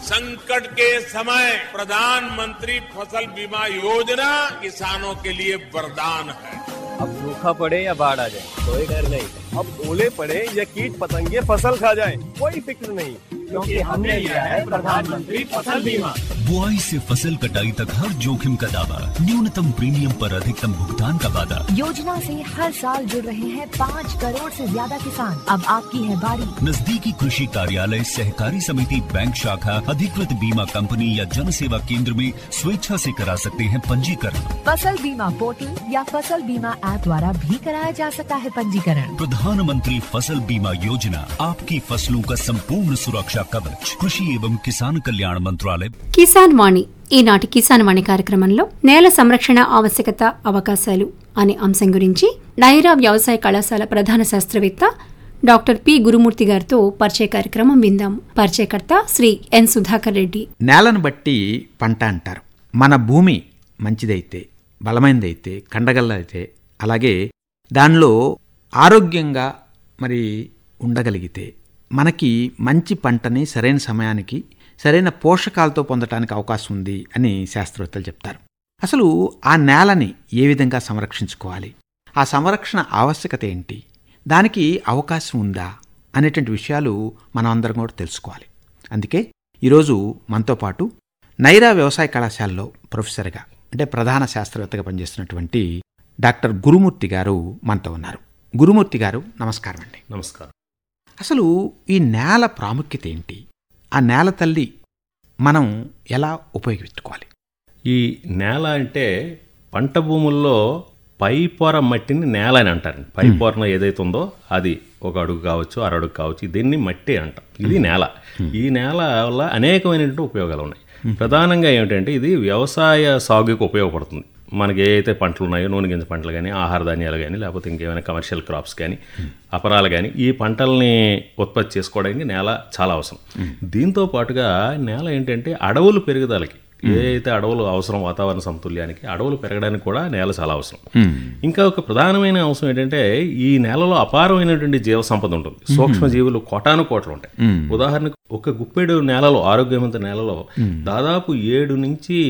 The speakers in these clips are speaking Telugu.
संकट के समय प्रधानमंत्री फसल बीमा योजना किसानों के लिए वरदान है अब सूखा पड़े या बाढ़ आ जाए कोई डर नहीं अब ओले पड़े या कीट पतंगे फसल खा जाए कोई फिक्र नहीं क्योंकि हमने लिया है प्रधानमंत्री फसल बीमा बुआई से फसल कटाई तक हर जोखिम का दावा न्यूनतम प्रीमियम पर अधिकतम भुगतान का वादा योजना से हर साल जुड़ रहे हैं पाँच करोड़ से ज्यादा किसान अब आपकी है बारी नजदीकी कृषि कार्यालय सहकारी समिति बैंक शाखा अधिकृत बीमा कंपनी या जन सेवा केंद्र में स्वेच्छा से करा सकते हैं पंजीकरण फसल बीमा पोर्टल या फसल बीमा ऐप द्वारा भी कराया जा सकता है पंजीकरण प्रधानमंत्री फसल बीमा योजना आपकी फसलों का संपूर्ण सुरक्षा कवच कृषि एवं किसान कल्याण मंत्रालय కిసాన్ వాణి ఈనాటి కిసాన్ వాణి కార్యక్రమంలో నేల సంరక్షణ ఆవశ్యకత అవకాశాలు అనే అంశం గురించి నైరా వ్యవసాయ కళాశాల ప్రధాన శాస్త్రవేత్త డాక్టర్ పి గురుమూర్తి గారితో పరిచయ కార్యక్రమం విందాం పరిచయకర్త శ్రీ ఎన్ సుధాకర్ రెడ్డి నేలను బట్టి పంట అంటారు మన భూమి మంచిదైతే బలమైనదైతే కండగల్లైతే అలాగే దానిలో ఆరోగ్యంగా మరి ఉండగలిగితే మనకి మంచి పంటని సరైన సమయానికి సరైన పోషకాలతో పొందటానికి అవకాశం ఉంది అని శాస్త్రవేత్తలు చెప్తారు అసలు ఆ నేలని ఏ విధంగా సంరక్షించుకోవాలి ఆ సంరక్షణ ఆవశ్యకత ఏంటి దానికి అవకాశం ఉందా అనేటువంటి విషయాలు మనం అందరం కూడా తెలుసుకోవాలి అందుకే ఈరోజు మనతో పాటు నైరా వ్యవసాయ కళాశాలలో ప్రొఫెసర్గా అంటే ప్రధాన శాస్త్రవేత్తగా పనిచేస్తున్నటువంటి డాక్టర్ గురుమూర్తి గారు మనతో ఉన్నారు గురుమూర్తి గారు నమస్కారం అండి నమస్కారం అసలు ఈ నేల ప్రాముఖ్యత ఏంటి ఆ నేల తల్లి మనం ఎలా ఉపయోగించుకోవాలి ఈ నేల అంటే పంట భూముల్లో పై పొర మట్టిని నేల అని అంటారు పై పొరన ఏదైతే ఉందో అది ఒక అడుగు కావచ్చు అర అడుగు కావచ్చు దీన్ని మట్టి అంటాం ఇది నేల ఈ నేల వల్ల అనేకమైనటువంటి ఉపయోగాలు ఉన్నాయి ప్రధానంగా ఏమిటంటే ఇది వ్యవసాయ సాగుకు ఉపయోగపడుతుంది మనకి ఏ అయితే పంటలు ఉన్నాయో నూనె గింజ పంటలు కానీ ఆహార ధాన్యాలు కానీ లేకపోతే ఇంకేమైనా కమర్షియల్ క్రాప్స్ కానీ అపరాలు కానీ ఈ పంటల్ని ఉత్పత్తి చేసుకోవడానికి నేల చాలా అవసరం దీంతో పాటుగా నేల ఏంటంటే అడవులు పెరుగుదలకి ఏ అయితే అడవులు అవసరం వాతావరణ సమతుల్యానికి అడవులు పెరగడానికి కూడా నేల చాలా అవసరం ఇంకా ఒక ప్రధానమైన అంశం ఏంటంటే ఈ నేలలో అపారమైనటువంటి జీవ సంపద ఉంటుంది సూక్ష్మ జీవులు కోటాను కోట్లు ఉంటాయి ఉదాహరణకు ఒక గుప్పెడు నేలలో ఆరోగ్యవంత నేలలో దాదాపు ఏడు నుంచి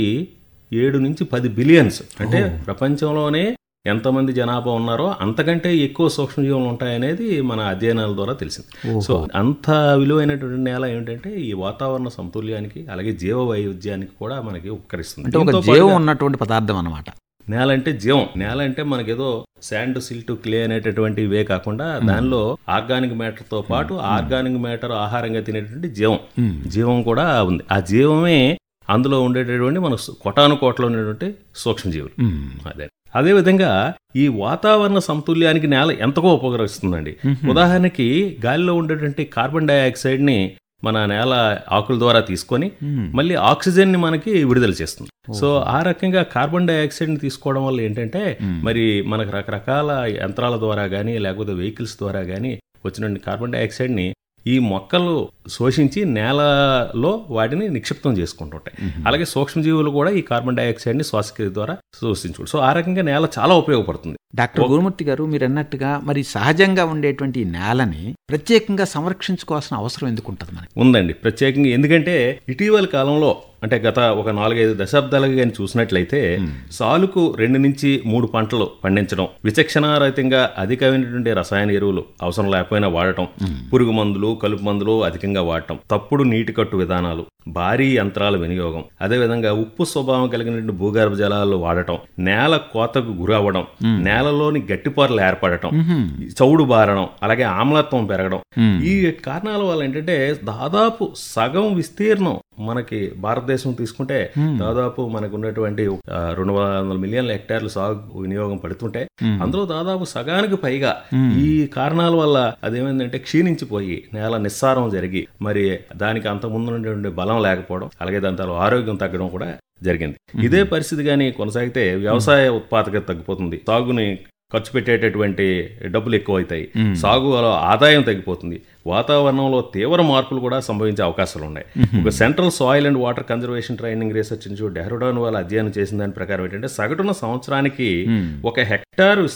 ఏడు నుంచి పది బిలియన్స్ అంటే ప్రపంచంలోనే ఎంతమంది జనాభా ఉన్నారో అంతకంటే ఎక్కువ సూక్ష్మజీవులు ఉంటాయనేది మన అధ్యయనాల ద్వారా తెలిసింది సో అంత విలువైనటువంటి నేల ఏంటంటే ఈ వాతావరణ సమతుల్యానికి అలాగే జీవ వైవిధ్యానికి కూడా మనకి ఉపకరిస్తుంది అంటే ఒక దీంతో జీవం పాటుగా ఉన్నటువంటి పదార్థం అన్నమాట నేల అంటే జీవం నేల అంటే మనకేదో శాండ్ సిల్ట్ క్లే అనేటటువంటి ఇవే కాకుండా దానిలో ఆర్గానిక్ మ్యాటర్ తో పాటు ఆర్గానిక్ మ్యాటర్ ఆహారంగా తినేటువంటి జీవం జీవం కూడా ఉంది ఆ జీవమే అందులో ఉండేటటువంటి మన కొటాను కోటలో ఉండేటువంటి సూక్ష్మజీవులు అదే అదేవిధంగా ఈ వాతావరణ సమతుల్యానికి నేల ఎంతగా ఉపకరిస్తుందండి ఉదాహరణకి గాలిలో ఉండేటువంటి కార్బన్ డైఆక్సైడ్ ని మన నేల ఆకుల ద్వారా తీసుకొని మళ్ళీ ఆక్సిజన్ ని మనకి విడుదల చేస్తుంది సో ఆ రకంగా కార్బన్ డైఆక్సైడ్ ని తీసుకోవడం వల్ల ఏంటంటే మరి మనకు రకరకాల యంత్రాల ద్వారా కానీ లేకపోతే వెహికల్స్ ద్వారా కానీ వచ్చిన కార్బన్ డైఆక్సైడ్ ని ఈ మొక్కలు శోషించి నేలలో వాటిని నిక్షిప్తం చేసుకుంటుంటాయి అలాగే సూక్ష్మజీవులు కూడా ఈ కార్బన్ డైఆక్సైడ్ ని శ్వాసక్రియ ద్వారా శోషించుకుంటారు సో ఆ రకంగా నేల చాలా ఉపయోగపడుతుంది డాక్టర్ గురుమూర్తి గారు మీరు అన్నట్టుగా మరి సహజంగా ఉండేటువంటి ఈ నేలని ప్రత్యేకంగా సంరక్షించుకోవాల్సిన అవసరం ఎందుకు ఉంటుంది మనకి ఉందండి ప్రత్యేకంగా ఎందుకంటే ఇటీవల కాలంలో అంటే గత ఒక నాలుగైదు దశాబ్దాలుగా కానీ చూసినట్లయితే సాలుకు రెండు నుంచి మూడు పంటలు పండించడం విచక్షణారహితంగా అధికమైనటువంటి రసాయన ఎరువులు అవసరం లేకపోయినా వాడటం పురుగు మందులు కలుపు మందులు అధికంగా వాడటం తప్పుడు నీటి కట్టు విధానాలు భారీ యంత్రాల వినియోగం అదేవిధంగా ఉప్పు స్వభావం కలిగినటువంటి భూగర్భ జలాలు వాడటం నేల కోతకు గురవ్వడం నేలలోని గట్టిపొరలు ఏర్పడటం చౌడు బారడం అలాగే ఆమ్లత్వం పెరగడం ఈ కారణాల వల్ల ఏంటంటే దాదాపు సగం విస్తీర్ణం మనకి భారతదేశం తీసుకుంటే దాదాపు మనకు ఉన్నటువంటి ఆ, రెండు వందల మిలియన్ల హెక్టార్లు సాగు వినియోగం పడుతుంటే అందులో దాదాపు సగానికి పైగా ఈ కారణాల వల్ల అదేమైందంటే క్షీణించిపోయి నేల నిస్సారం జరిగి మరి దానికి అంత ముందు ఉన్నటువంటి బలం లేకపోవడం అలాగే దాని తర్వాత ఆరోగ్యం తగ్గడం కూడా జరిగింది ఇదే పరిస్థితి కానీ కొనసాగితే వ్యవసాయ ఉత్పాదకత తగ్గిపోతుంది సాగుని ఖర్చు పెట్టేటటువంటి డబ్బులు ఎక్కువైతాయి సాగులో ఆదాయం తగ్గిపోతుంది వాతావరణంలో తీవ్ర మార్పులు కూడా సంభవించే అవకాశాలు ఉన్నాయి ఒక central soil and water conservation training research institute Dehradun వాళ్ళు అధ్యయనం చేసిన దాని ప్రకారం ఏంటంటే సగటున సంవత్సరానికి ఒక హెక్టార్